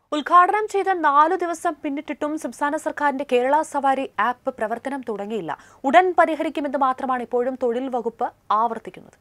ഉദ്ഘാടനം ചെയ്ത നാലു ദിവസം പിന്നിട്ടിട്ടും സംസ്ഥാന സർക്കാരിന്റെ കേരള സവാരി ആപ്പ് പ്രവർത്തനം തുടങ്ങിയില്ല ഉടൻ പരിഹരിക്കുമെന്ന് മാത്രമാണ് ഇപ്പോഴും തൊഴിൽ വകുപ്പ് ആവർത്തിക്കുന്നത്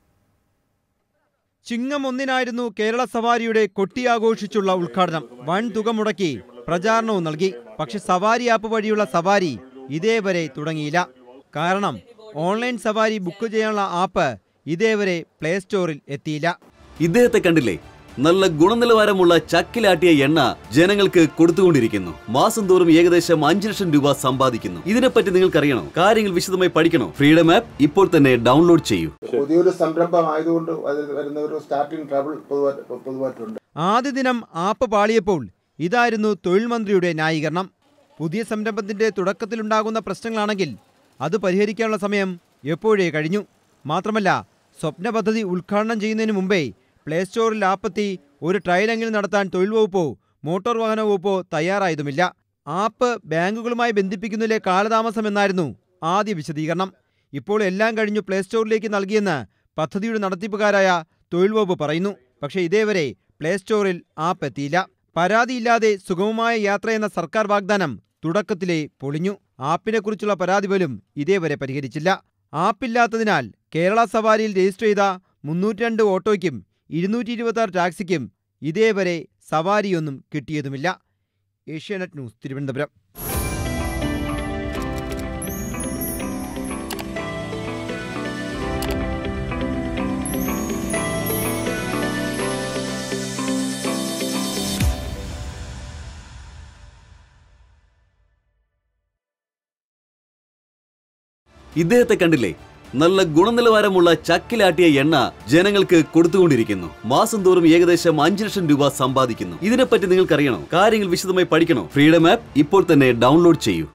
ചിങ്ങം ഒന്നിനായിരുന്നു കേരള സവാരിയുടെ കൊട്ടിയാഘോഷിച്ചുള്ള ഉദ്ഘാടനം വൻ തുക മുടക്കി പ്രചാരണവും നൽകി പക്ഷെ സവാരി ആപ്പ് വഴിയുള്ള സവാരി ഇതേവരെ തുടങ്ങിയില്ല കാരണം ഓൺലൈൻ സവാരി ബുക്ക് ചെയ്യാനുള്ള ആപ്പ് ഇതേവരെ പ്ലേ സ്റ്റോറിൽ എത്തിയില്ല ഇദ്ദേഹത്തെ കണ്ടില്ലേ നല്ല ഗുണനിലവാരമുള്ള ചക്കിലാട്ടിയ എണ്ണ ജനങ്ങൾക്ക് കൊടുത്തുകൊണ്ടിരിക്കുന്നു മാസം തോറും ഏകദേശം അഞ്ചു ലക്ഷം രൂപ സമ്പാദിക്കുന്നു ഇതിനെപ്പറ്റി നിങ്ങൾക്കറിയണോ കാര്യങ്ങൾ വിശദമായി പഠിക്കണോ ഫ്രീഡം ആപ്പ് ഇപ്പോൾ തന്നെ ഡൗൺലോഡ് ചെയ്യൂ പുതിയൊരു സംരംഭമായതുകൊണ്ട് അതിൽ വരുന്ന ഒരു സ്റ്റാർട്ടിംഗ് ട്രബിൾ പൊതുവായിട്ട് പൊതുവായിട്ടുണ്ട് ആദ്യ ദിനം ആപ്പ് പാളിയപ്പോൾ ഇതായിരുന്നു തൊഴിൽ മന്ത്രിയുടെ ന്യായീകരണം പുതിയ സംരംഭത്തിന്റെ തുടക്കത്തിലുണ്ടാകുന്ന പ്രശ്നങ്ങളാണെങ്കിൽ അത് പരിഹരിക്കാനുള്ള സമയം എപ്പോഴേ കഴിഞ്ഞു മാത്രമല്ല സ്വപ്ന പദ്ധതി ഉദ്ഘാടനം ചെയ്യുന്നതിന് മുമ്പേ പ്ലേ സ്റ്റോറിൽ ആപ്പെത്തി ഒരു ട്രയലെങ്കിലും നടത്താൻ തൊഴിൽ വകുപ്പോ മോട്ടോർ വാഹന വകുപ്പോ തയ്യാറായതുമില്ല ആപ്പ് ബാങ്കുകളുമായി ബന്ധിപ്പിക്കുന്നതിലെ കാലതാമസം എന്നായിരുന്നു ആദ്യ വിശദീകരണം ഇപ്പോൾ എല്ലാം കഴിഞ്ഞു പ്ലേ സ്റ്റോറിലേക്ക് നൽകിയെന്ന് പദ്ധതിയുടെ നടത്തിപ്പുകാരായ തൊഴിൽ വകുപ്പ് പറയുന്നു പക്ഷേ ഇതേവരെ പ്ലേ സ്റ്റോറിൽ ആപ്പ് എത്തിയില്ല പരാതിയില്ലാതെ സുഗമമായ യാത്രയെന്ന സർക്കാർ വാഗ്ദാനം തുടക്കത്തിലെ പൊളിഞ്ഞു ആപ്പിനെക്കുറിച്ചുള്ള പരാതി പോലും ഇതേവരെ പരിഹരിച്ചില്ല ആപ്പില്ലാത്തതിനാൽ കേരള സവാരിയിൽ രജിസ്റ്റർ ചെയ്ത മുന്നൂറ്റി രണ്ട് ഓട്ടോയ്ക്കും ഇരുന്നൂറ്റി ഇരുപത്തി ആറ് ടാക്സിക്കും ഇതേവരെ സവാരിയൊന്നും കിട്ടിയതുമില്ല ഏഷ്യാനെറ്റ് ന്യൂസ് തിരുവനന്തപുരം ഇദ്ദേഹത്തെ കണ്ടില്ലേ നല്ല ഗുണനിലവാരമുള്ള ചക്കിലാട്ടിയ എണ്ണ ജനങ്ങൾക്ക് കൊടുത്തുകൊണ്ടിരിക്കുന്നു മാസം തോറും ഏകദേശം അഞ്ചു ലക്ഷം രൂപ സമ്പാദിക്കുന്നു ഇതിനെപ്പറ്റി നിങ്ങൾക്കറിയണോ കാര്യങ്ങൾ വിശദമായി പഠിക്കണോ ഫ്രീഡം ആപ്പ് ഇപ്പോൾ തന്നെ ഡൗൺലോഡ് ചെയ്യൂ